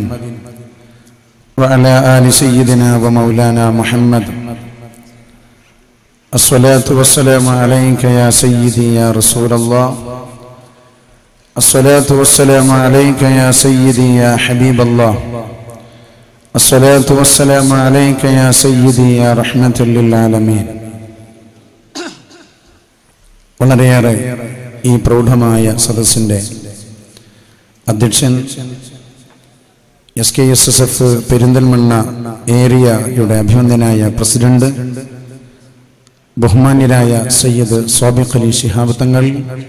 وعلى آل سيدنا ومولانا محمد الصلاة والسلام عليك يا سيدي يا رسول الله الصلاة والسلام عليك يا سيدي يا حبيب الله الصلاة والسلام عليك يا سيدي يا رحمة للعالمين വളരെയേറെ ഈ പ്രൗഢമായ സദസ്സിൻ്റെ അധ്യക്ഷൻ S K S S F Perinthalmanna ഏരിയയുടെ അഭിനന്ദനായ പ്രസിഡന്റ് ബഹുമാന്യരായ സയ്യിദ് സ്വാബിഖ് അലി ശിഹാബ് തങ്ങൾ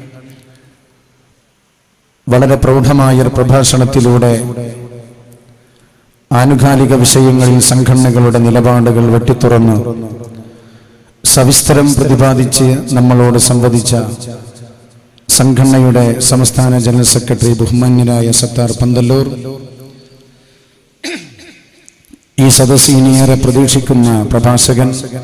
വളരെ പ്രൗഢമായ ഒരു പ്രഭാഷണത്തിലൂടെ ആനുകാലിക വിഷയങ്ങളിൽ സംഘടനകളുടെ നിലപാടുകൾ വെട്ടിത്തുറന്ന് സവിസ്തരം പ്രതിപാദിച്ച് നമ്മളോട് സംവദിച്ച സംഘടനയുടെ സംസ്ഥാന ജനറൽ സെക്രട്ടറി ബഹുമാന്യരായ സത്താർ പന്തല്ലൂർ ഈ സദസ് ഇനിയേറെ പ്രതീക്ഷിക്കുന്ന പ്രഭാഷകൻ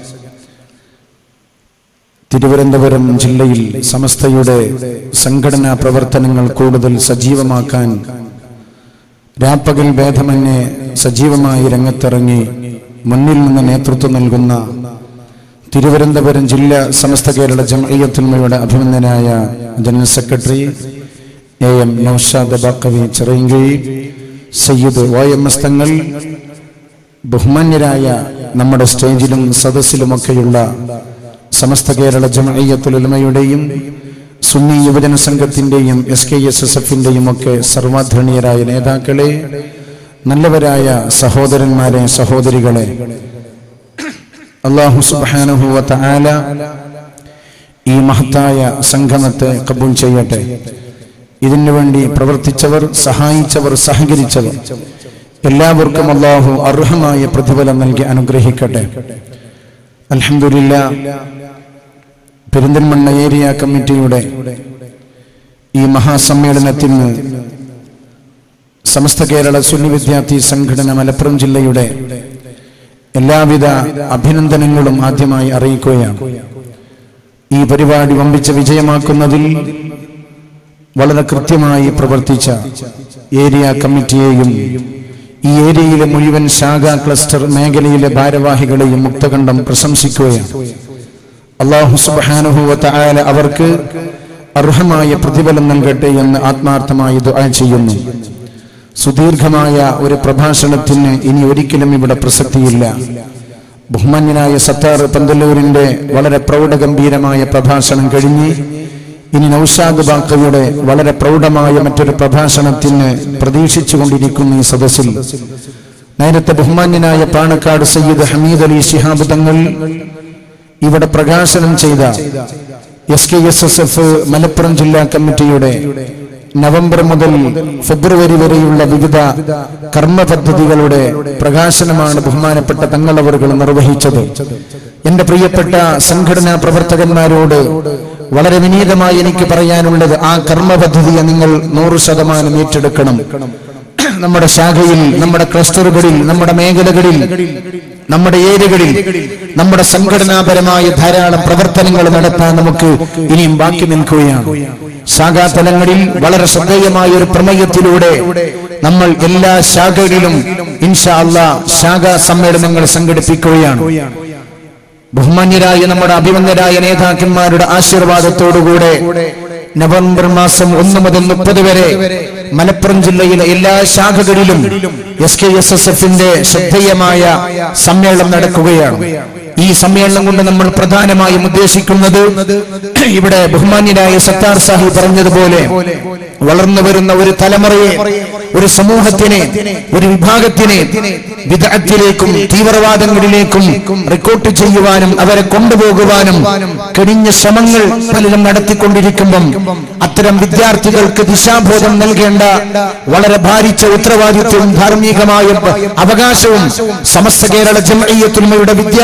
തിരുവനന്തപുരം ജില്ലയിൽ സമസ്തയുടെ സംഘടനാ പ്രവർത്തനങ്ങൾ കൂടുതൽ സജീവമാക്കാൻ രാപ്പകൽ ഭേദമന്യേ സജീവമായി രംഗത്തിറങ്ങി മുന്നിൽ നിന്ന് നേതൃത്വം നൽകുന്ന തിരുവനന്തപുരം ജില്ലാ സമസ്ത കേരള ജമയത്തുൽമയുടെ അഭിനന്ദനായ general secretary A M Noushad Baqavi Chirayinki Sayyid O M S Thangal ബഹുമാന്യരായ നമ്മുടെ സ്റ്റേജിലും സദസ്സിലുമൊക്കെയുള്ള സമസ്ത കേരള ജമയത്തുലമയുടെയും സുന്നി യുവജന സംഘത്തിന്റെയും എസ് കെ എസ് എസ് എഫിന്റെയും ഒക്കെ സർവാധരണീയരായ നേതാക്കളെ നല്ലവരായ സഹോദരന്മാരെ സഹോദരികളെ അള്ളാഹു സുബാനുഹുവ തആല ഈ മഹത്തായ സംഗമത്തെ കബൂൽ ചെയ്യട്ടെ ഇതിനു വേണ്ടി പ്രവർത്തിച്ചവർ സഹായിച്ചവർ സഹകരിച്ചവർ എല്ലാവർക്കും അള്ളാഹു അർഹമായ പ്രതിഫലം നൽകി അനുഗ്രഹിക്കട്ടെ അൽഹംദുലില്ല പെരിന്തൽമണ്ണ ഏരിയ കമ്മിറ്റിയുടെ ഈ മഹാസമ്മേളനത്തിന് സമസ്ത കേരള സുന്നി വിദ്യാർത്ഥി സംഘടന മലപ്പുറം ജില്ലയുടെ എല്ലാവിധ അഭിനന്ദനങ്ങളും ആദ്യമായി അറിയിക്കുകയാണ് ഈ പരിപാടി വമ്പിച്ച വിജയമാക്കുന്നതിൽ വളരെ കൃത്യമായി പ്രവർത്തിച്ച ഏരിയ കമ്മിറ്റിയെയും ഈ ഏരിയയിലെ മുഴുവൻ ശാഖാ ക്ലസ്റ്റർ മേഖലയിലെ ഭാരവാഹികളെയും മുക്തകണ്ഠം പ്രശംസിക്കുകയാണ് അള്ളാഹു സുബാനുഭൂവത്ത ആയ അവർക്ക് അർഹമായ പ്രതിഫലം നൽകട്ടെ എന്ന് ആത്മാർത്ഥമായി ദുആ ചെയ്യുന്നു സുദീർഘമായ ഒരു പ്രഭാഷണത്തിന് ഇനി ഒരിക്കലും ഇവിടെ പ്രസക്തിയില്ല ബഹുമാന്യനായ സത്താർ പന്തല്ലൂരിന്റെ വളരെ പ്രൗഢഗംഭീരമായ പ്രഭാഷണം കഴിഞ്ഞ് ഇനി നൌഷാദ് ബാക്കയുടെ വളരെ പ്രൗഢമായ മറ്റൊരു പ്രഭാഷണത്തിന് പ്രതീക്ഷിച്ചുകൊണ്ടിരിക്കുന്ന ഈ സദസ്സിൽ നേരത്തെ ബഹുമാന്യനായ പാണക്കാട് സയ്യിദ് ഹമീദ് അലി ശിഹാബ് തങ്ങൾ ഇവിടെ പ്രകാശനം ചെയ്ത S K S S F Malappuram ജില്ലാ കമ്മിറ്റിയുടെ നവംബർ മുതൽ ഫെബ്രുവരി വരെയുള്ള വിവിധ കർമ്മ പദ്ധതികളുടെ പ്രകാശനമാണ് ബഹുമാനപ്പെട്ട തങ്ങളവറുകൾ നിർവഹിച്ചത് എന്റെ പ്രിയപ്പെട്ട സംഘടനാ പ്രവർത്തകന്മാരോട് വളരെ വിനീതമായി എനിക്ക് പറയാനുള്ളത് ആ കർമ്മ പദ്ധതിയെ നിങ്ങൾ നൂറ് ശതമാനം ഏറ്റെടുക്കണം നമ്മുടെ ശാഖയിൽ നമ്മുടെ ക്ലസ്റ്ററുകളിൽ നമ്മുടെ മേഖലകളിൽ നമ്മുടെ ഏരിയകളിൽ നമ്മുടെ സംഘടനാപരമായ ധാരാളം പ്രവർത്തനങ്ങൾ നടത്താൻ നമുക്ക് ഇനിയും ബാക്കി നിൽക്കുകയാണ് ശാഖാതലങ്ങളിൽ വളരെ ശ്രദ്ധേയമായ ഒരു പ്രമേയത്തിലൂടെ നമ്മൾ എല്ലാ ശാഖകളിലും ഇൻഷാ അള്ളാ ശാഖാ സമ്മേളനങ്ങൾ സംഘടിപ്പിക്കുകയാണ് ബഹുമാന്യരായ നമ്മുടെ അഭിമന്യരായ നേതാക്കന്മാരുടെ ആശീർവാദത്തോടുകൂടെ നവംബർ മാസം ഒന്ന് മുതൽ മുപ്പത് വരെ മലപ്പുറം ജില്ലയിലെ എല്ലാ ശാഖകളിലും എസ് കെ എസ് എസ് എഫിന്റെ ശ്രദ്ധേയമായ സമ്മേളനം നടക്കുകയാണ് ഈ സമ്മേളനം കൊണ്ട് നമ്മൾ പ്രധാനമായും ഉദ്ദേശിക്കുന്നത് ഇവിടെ ബഹുമാന്യനായ സത്താർ സാഹിബ് പറഞ്ഞതുപോലെ വളർന്നു വരുന്ന ഒരു തലമുറയെ ഒരു സമൂഹത്തിനെ ഒരു വിഭാഗത്തിനെ വിദഗ്ധത്തിലേക്കും തീവ്രവാദങ്ങളിലേക്കും റിക്രൂട്ട് ചെയ്യുവാനും അവരെ കൊണ്ടുപോകുവാനും കഴിഞ്ഞ ശ്രമങ്ങൾ പലരും നടത്തിക്കൊണ്ടിരിക്കുമ്പം അത്തരം വിദ്യാർത്ഥികൾക്ക് ദിശാബോധം നൽകേണ്ട വളരെ ഭാരിച്ച ഉത്തരവാദിത്വവും ധാർമ്മികമായ അവകാശവും സമസ്ത കേരള ജമയത്തുൽമയുടെ വിദ്യാർത്ഥി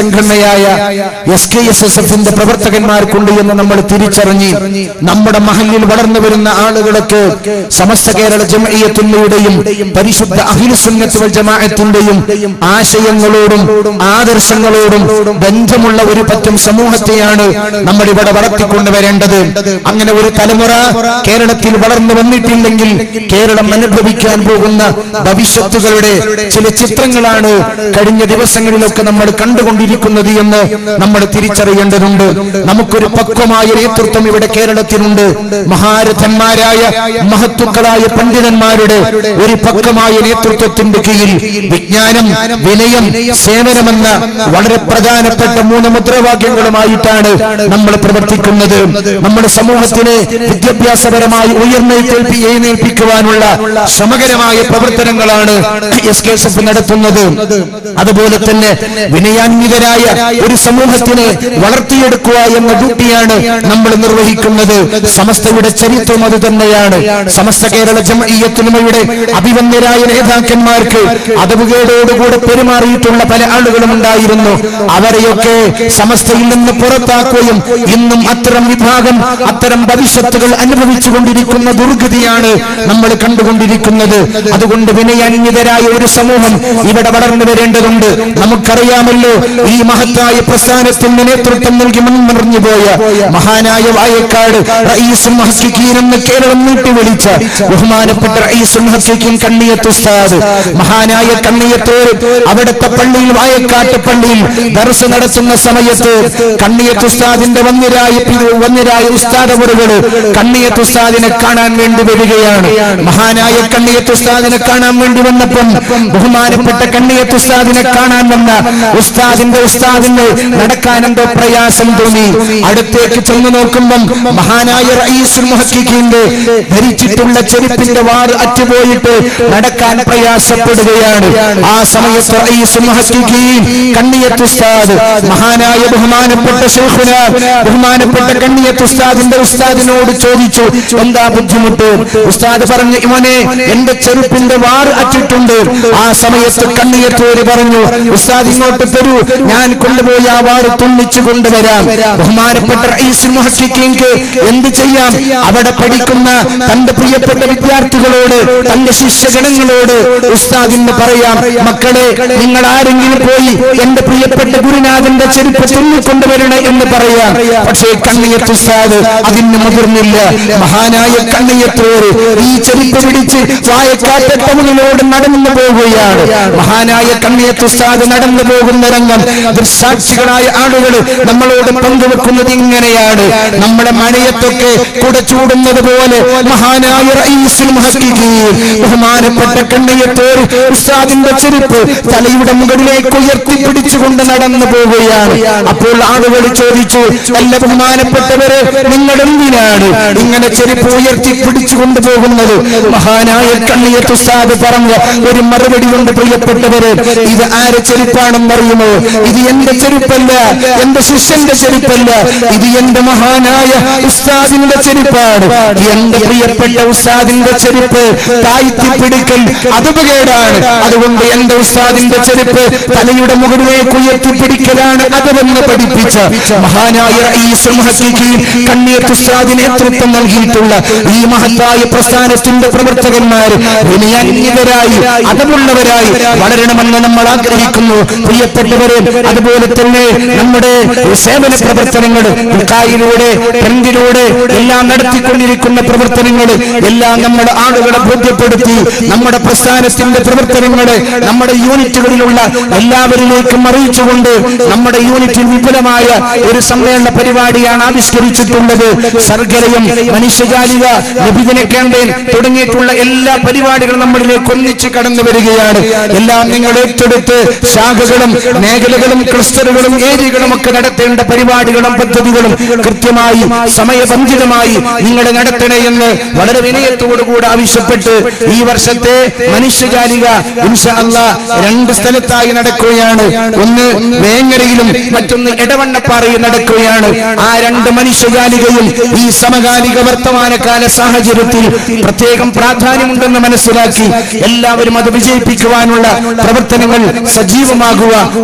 സംഘടനയായ എസ് കെ എസ് എസ് എഫിന്റെ പ്രവർത്തകന്മാർക്കുണ്ട് എന്ന് നമ്മൾ തിരിച്ചറിഞ്ഞ് നമ്മുടെ മഹലിൽ വളർന്നു വരുന്ന ആളുകൾക്ക് സമസ്ത കേരള ജമയത്തുള്ളയുടെയും പരിശുദ്ധ അഹിലുസുന്നത്ത് വൽ ജമാഅത്തിന്റെയും ആശയങ്ങളോടും ആദർശങ്ങളോടും ബന്ധമുള്ള ഒരു പറ്റം സമൂഹത്തെയാണ് നമ്മൾ ഇവിടെ വളർത്തിക്കൊണ്ടുവരേണ്ടത് അങ്ങനെ ഒരു തലമുറ കേരളത്തിൽ വളർന്നു വന്നിട്ടില്ലെങ്കിൽ കേരളം അനുഭവിക്കാൻ പോകുന്ന ഭവിഷ്യത്തുകളുടെ ചില ചിത്രങ്ങളാണ് കഴിഞ്ഞ ദിവസങ്ങളിലൊക്കെ നമ്മൾ കണ്ടുകൊണ്ടിരിക്കുന്നത് എന്ന് നമ്മൾ തിരിച്ചറിയേണ്ടതുണ്ട് നമുക്കൊരു പക്വമായ നേതൃത്വം ഇവിടെ കേരളത്തിലുണ്ട് മഹാരഥന്മാരായ മഹത്തുക്കളായ പണ്ഡിതന്മാരുടെ ഒരു പക്വമായ നേതൃത്വത്തിന്റെ കീഴിൽ വിജ്ഞാനം വിനയം സേവനമെന്ന വളരെ പ്രധാനപ്പെട്ട മൂന്ന് മുദ്രാവാക്യങ്ങളുമായിട്ടാണ് നമ്മൾ പ്രവർത്തിക്കുന്നത് നമ്മുടെ സമൂഹത്തിനെ വിദ്യാഭ്യാസപരമായി ഉയർന്നേൽപ്പി എഴുന്നേൽപ്പിക്കുവാനുള്ള ശ്രമകരമായ പ്രവർത്തനങ്ങളാണ് എസ് കെ എസ് എഫ് നടത്തുന്നത് അതുപോലെ തന്നെ വിനയാന്വിതരായ ഒരു സമൂഹത്തിനെ വളർത്തിയെടുക്കുക എന്ന ഡ്യൂട്ടിയാണ് നമ്മൾ നിർവഹിക്കുന്നത് സമസ്തയുടെ ചരിത്രം അത് തന്നെയാണ് സമസ്ത കേരള ജമയത്തുലമയുടെ അഭിവന്യരായ നേതാക്കന്മാർക്ക് അതവുകേടോടുകൂടെ പെരുമാറിയിട്ടുള്ള പല ആളുകളും ഉണ്ടായിരുന്നു അവരെയൊക്കെ സമസ്തയിൽ നിന്ന് പുറത്താക്കുകയും ഇന്നും അത്തരം വിഭാഗം അത്തരം ഭവിഷ്യത്തുകൾ അനുഭവിച്ചുകൊണ്ടിരിക്കുന്ന ദുർഗതിയാണ് നമ്മൾ കണ്ടുകൊണ്ടിരിക്കുന്നത് അതുകൊണ്ട് വിനയാന്വിതരായ ഒരു സമൂഹം ഇവിടെ വളർന്നു വരേണ്ടതുണ്ട് നമുക്കറിയാമല്ലോ ഈ മഹത്തായ പ്രസ്ഥാനത്തിന് നേതൃത്വം നൽകി മുൻമറിഞ്ഞു പോയ മഹാനായ വായക്കാട് റയീസുൽ മുഹക്കിക്കീൻ എന്ന് കേരളം നീട്ടി വിളിച്ച ബഹുമാനപ്പെട്ട റയീസുൽ മുഹക്കിക്കീൻ കണ്ണിയത്ത് ഉസ്താദ് മഹാനായ കണ്ണിയത്തോർ അവിടുത്തെ പള്ളിയിൽ വായക്കാട്ട് പള്ളിയിൽ ദർസ് നടത്തുന്ന സമയത്ത് കണ്ണിയത്ത് ഉസ്താദിന്റെ വന്നിരായ പിത- വന്നിരായ ഉസ്താദ് അവറുകള് കണ്ണിയത്ത് ഉസ്താദിനെ കാണാൻ വേണ്ടി വരികയാണ് മഹാനായ കണ്ണിയത്ത് ഉസ്താദിനെ കാണാൻ വേണ്ടി വന്നപ്പം ബഹുമാനപ്പെട്ട കണ്ണിയത്ത് ഉസ്താദിനെ കാണാൻ വന്ന ഉസ്താദിന്റെ ഉസ്താദിന് നടക്കാൻ എന്തോ പ്രയാസം തോന്നി അടുത്തേക്ക് ചെന്ന് നോക്കുമ്പം മഹാനായ റയീസുൽ മുഹക്കിന്റെ ധരിച്ചിട്ടുള്ള ചെരുപ്പിന്റെ വാറ് അറ്റുപോയിട്ട് നടക്കാൻ പ്രയാസപ്പെടുകയാണ് ആ സമയത്ത് റയീസുൽ മുഹക്കിൻ കണ്ണിയത്ത് ഉസ്താദ് മഹാനായ ബഹുമാനപ്പെട്ട ശൈഖുന ബഹുമാനപ്പെട്ട കണ്ണിയത്ത് ഉസ്താദിന്റെ ഉസ്താദിനോട് ചോദിച്ചു എന്താ ബുദ്ധിമുട്ട് ഉസ്താദ് പറഞ്ഞു ഇവനെ എന്റെ ചെറുപ്പിന്റെ വാറ് അറ്റിട്ടുണ്ട് ആ സമയത്ത് കണ്ണിയത്തോര് പറഞ്ഞു ഉസ്താദ് ഇങ്ങോട്ട് തരൂ ഞാൻ കൊണ്ടുപോയി ആ വാറ് തുന്നിച്ചു കൊണ്ടുവരാം ബഹുമാനപ്പെട്ട റയീസുൽ മുഹക്കിക്ക് എന്ത് ചെയ്യാം അവിടെ പഠിക്കുന്ന തന്റെ പ്രിയപ്പെട്ട വിദ്യാർത്ഥികളോട് തന്റെ ശിഷ്യഗണങ്ങളോട് ഉസ്താദിന് പറയാം മക്കളെ നിങ്ങൾ ആരെങ്കിലും പോയി എന്റെ പ്രിയപ്പെട്ട ഗുരുനാഥന്റെ ചെരുപ്പ് തുന്നിക്കൊണ്ടുവരണേ എന്ന് പറയാം പക്ഷേ കണ്ണിയത്ത് ഉസ്താദ് അതിന് മുതിർന്നില്ല മഹാനായ കണ്ണിയത്തോര് ഈ ചെരുപ്പ് പിടിച്ച് വായക്കാറ്റട്ടവനിലോട് നടന്നു പോവുകയാണ് മഹാനായ കണ്ണിയത്ത് ഉസ്താദ് നടന്നു പോകുന്ന രംഗം ദൃസാക്ഷികളായ ആളുകൾ നമ്മളോട് പങ്കുവെക്കുന്നത് ഇങ്ങനെയാണ് നമ്മുടെ മഴയത്തൊക്കെ കുട ചൂടുന്നത് പോലെ മഹാനായ റയീസുൽ മുഹക്കിഖീൻ ബഹുമാനപ്പെട്ട കണ്ണിയത്തോർ ഉസ്താദിന്റെ ചെരുപ്പ് തലയുടെ മുകളിലേക്ക് ഉയർത്തി പിടിച്ചുകൊണ്ട് നടന്നു പോവുകയാണ് അപ്പോൾ ആളുകൾ ചോദിച്ചു അല്ല ബഹുമാനപ്പെട്ടവരെ നിങ്ങൾ എന്തിനാണ് ഇങ്ങനെ ചെരുപ്പ് ഉയർത്തി പിടിച്ചു കൊണ്ടുപോകുന്നത് മഹാനായ കണ്ണിയത്ത് ഉസ്താദ് പറഞ്ഞ ഒരു മറുപടി കൊണ്ട് പ്രിയപ്പെട്ടവരെ ഇത് ആരെ ചെരുപ്പാണെന്നറിയുമോ ഇത് എന്റെ ചെരുപ്പല്ല എന്റെ ശിഷ്യന്റെ ചെരുപ്പല്ല ഇത് എന്റെ മഹാനായ ഉസ്താദിന്റെ ചെരുപ്പാണ് എന്റെ പ്രിയപ്പെട്ട ഉസ്താദിന്റെ ചെരുപ്പ് താഴ്ത്തി പിടിക്കൽ അതുപകേടാണ് അതുകൊണ്ട് എന്റെ ഉസ്താദിന്റെ ചെരുപ്പ് തലയുടെ മുകളിലേക്ക് ഉയർത്തി പിടിക്കലാണ് അതുവെന്ന് പഠിപ്പിച്ച മഹാനായ റയീസുൽ മുഹക്കിഖീൻ കണ്ണീർ ഉസ്താദ് നേതൃത്വം നൽകിയിട്ടുള്ള ഈ മഹത്തായ പ്രസ്ഥാനത്തിന്റെ പ്രവർത്തകന്മാർ വിനയാന്യതരായി അതമുള്ളവരായി വളരണമെന്ന് നമ്മൾ ആഗ്രഹിക്കുന്നു പ്രിയപ്പെട്ടവരെ അതുപോലെ തന്നെ നമ്മുടെ സേവന പ്രവർത്തനങ്ങൾ കായിലൂടെ ട്രെൻഡിലൂടെ എല്ലാം നടത്തിക്കൊണ്ടിരിക്കുന്ന പ്രവർത്തനങ്ങൾ എല്ലാം നമ്മുടെ ആളുകളെ ബോധ്യപ്പെടുത്തി നമ്മുടെ പ്രസ്ഥാനത്തിന്റെ പ്രവർത്തനങ്ങളെ നമ്മുടെ യൂണിറ്റുകളിലുള്ള എല്ലാവരിലേക്കും അറിയിച്ചുകൊണ്ട് നമ്മുടെ യൂണിറ്റിൽ വിപുലമായ ഒരു സമ്മേളന പരിപാടിയാണ് ആവിഷ്കരിച്ചിട്ടുള്ളത് സർഗലയം മനുഷ്യജാലിക ലഭിതന ക്യാമ്പയിൻ തുടങ്ങിയിട്ടുള്ള എല്ലാ പരിപാടികളും നമ്മളിലേക്ക് ഒന്നിച്ച് കടന്നു വരികയാണ് എല്ലാം നിങ്ങൾ ഏറ്റെടുത്ത് ശാഖകളും മേഖലകളും ക്ലസ്റ്ററുകളും ഏരിയകളും ഒക്കെ നടത്തേണ്ട പരിപാടികളും പദ്ധതികളും കൃത്യമായി സമയബന്ധിതമായി നിങ്ങൾ നടത്തണേ എന്ന് വളരെ വിനയത്തോടുകൂടെ ആവശ്യപ്പെട്ട് ഈ വർഷത്തെ മനുഷ്യജാലിക ഇൻഷാ അല്ലാ രണ്ട് സ്ഥലത്തായി നടക്കുകയാണ് ഒന്ന് വേങ്ങരയിലും മറ്റൊന്ന് ഇടവണ്ണപ്പാറയിൽ നടക്കുകയാണ് ആ രണ്ട് മനുഷ്യജാലികയും ഈ സമകാലിക വർത്തമാനകാല സാഹചര്യത്തിൽ പ്രത്യേകം പ്രാധാന്യമുണ്ടെന്ന് മനസ്സിലാക്കി എല്ലാവരും അത് വിജയിപ്പിക്കുവാനുള്ള പ്രവർത്തനങ്ങൾ സജീവമാകുക അള്ളാഹു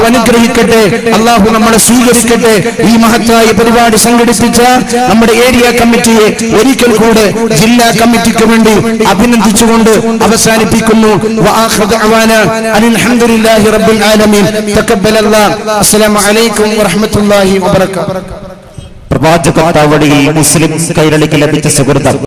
അനുഗ്രഹിക്കട്ടെ അള്ളാഹു നമ്മളെ സ്വീകരിക്കട്ടെ ഈ മഹത്തായ പരിപാടി സംഘടിപ്പിച്ച നമ്മുടെ ഏരിയ കമ്മിറ്റിയെ ഒരിക്കൽ കൂടെ ജില്ലാ കമ്മിറ്റിക്ക് വേണ്ടി അഭിനന്ദിച്ചുകൊണ്ട് അവസാനിപ്പിക്കുന്നു وآخر دعوانا أن الحمد لله رب العالمين تقبل الله السلام عليكم ورحمة الله وبركاته പ്രവാചക താവടിയിൽ മുസ്ലിം കൈരളിക്ക് ലഭിച്ച സുഹൃതം